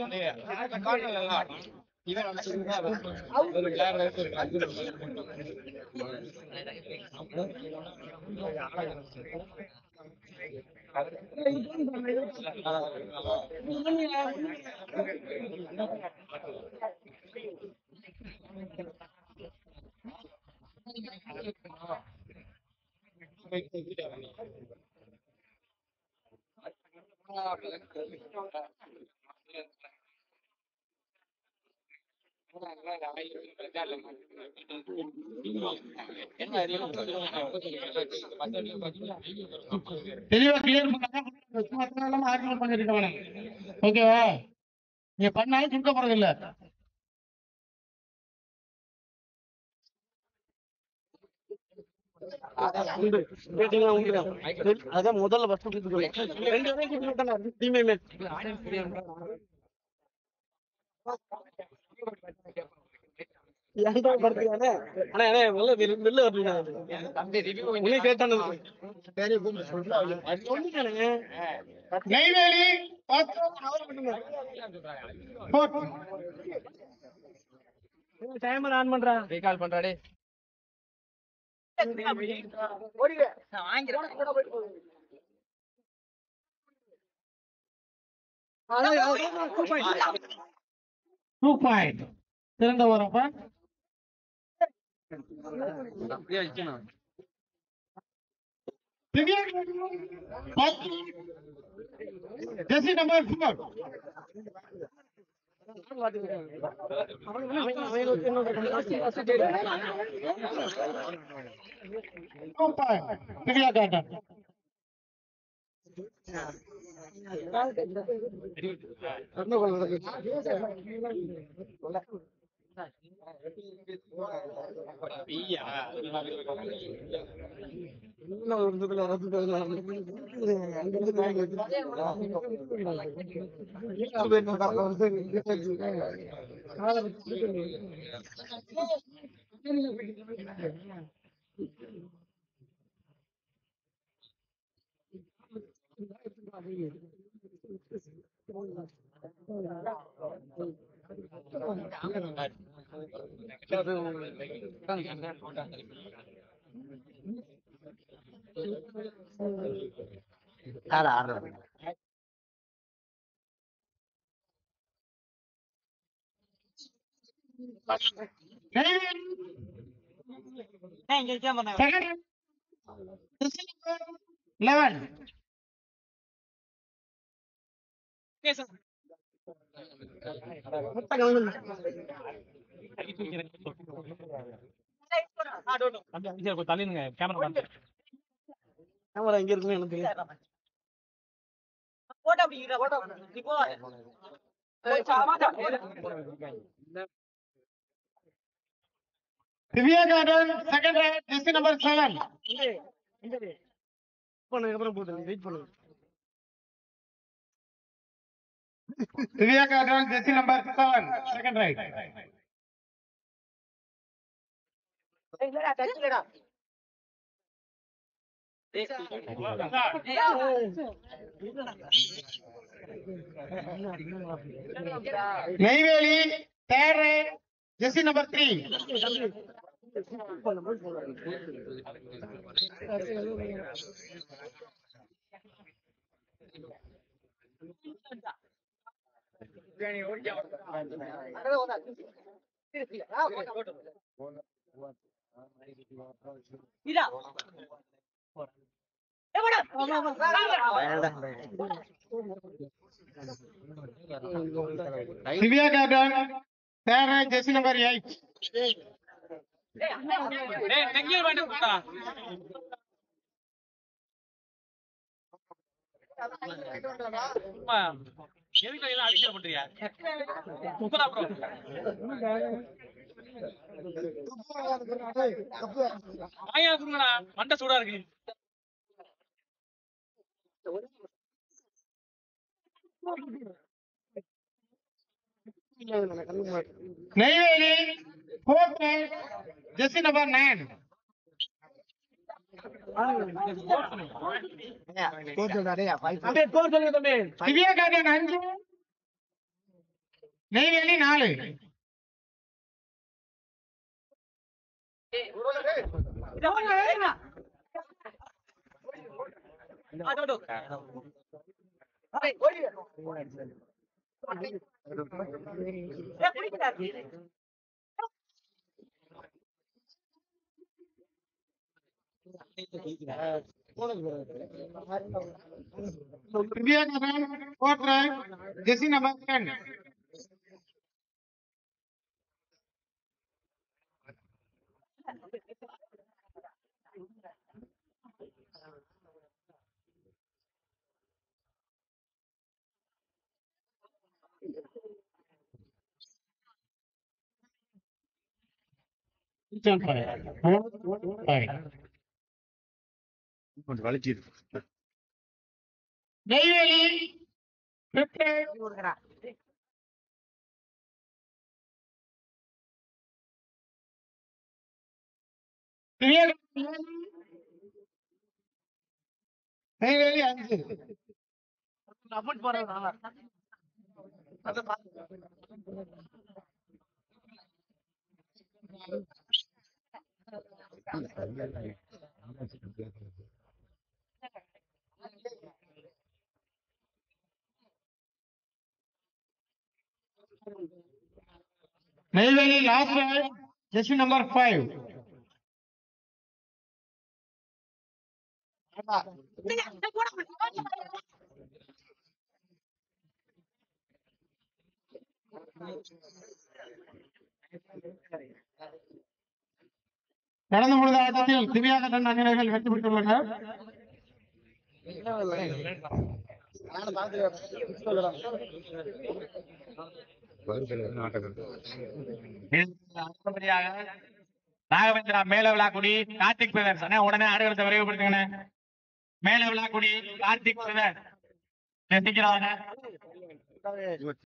தெளிவா கிளியர் பண்ணாம ஆர்டர் பண்ணிருக்க வேணாம் ஓகேவா நீங்க பண்ணாலும் சுருக்க போறது இல்ல அதான் முதல்ல ஃபர்ஸ்ட் ரெண்டு வரைக்கும் கூட்டிட்டு விட்டேன் டீமே ஏன்டா படுத்துக்கானே ஆனா அண்ணே வெளில வெளில வெளில வரீங்க உன்னை கேட்டானது அது சொல்லிட்டானுங்க நெய்வேலி டைமர் ஆன் பண்றா ரீகால் பண்றாடே டூ பாயிண்ட் திறந்த வரப்ப அப்படியே வைக்கணும் jersey number four two point Divya cotton Second. Eleven. தள்ளினுங்க கேமரா கேமரா எங்க இருக்குன்னு எனக்கு தெரியும் Divya Garden, second right, jersey number seven. பண்ணதுக்கு அப்புறம் போட்டு வெயிட் பண்ணுங்க Divya Garden, jersey number seven, second right. Neyveli, third right, jersey number three. Divya Garden, third right, jersey number eight. மண்டை சூடா இருக்கு Neyveli, fourth right, jersey number nine. அப்படியே கோர் சொல்லுங்க தம்பி Divya Garden, அஞ்சு. நெய்வேலி நாலு திவ்யாகரன் கோட்ராய் ஜெசி நம்பர் டென் கொஞ்சம் வலிக்குது நெய்வேலி fifty. திவ்யாகரன் ஏழு. நெய்வேலி அஞ்சு நெய்வேலி லாஸ்ட் ஜெசி நம்பர் ஃபைவ் நடந்து முடிந்த ஆட்டத்தில் திவ்யாகரன் அணியினர்கள் வெற்றி பெற்றுள்ளனர் அடுத்தபடியாக ராகவேந்திரா மேல விழாக்குடி கார்த்திக் பிரதர்ஸ் அண்ணா உடனே ஆடுகளத்தை விரைவுபடுத்துங்க மேல விழாக்குடி கார்த்திக் பிரதர்ஸ் சீக்கிரம் வாங்க.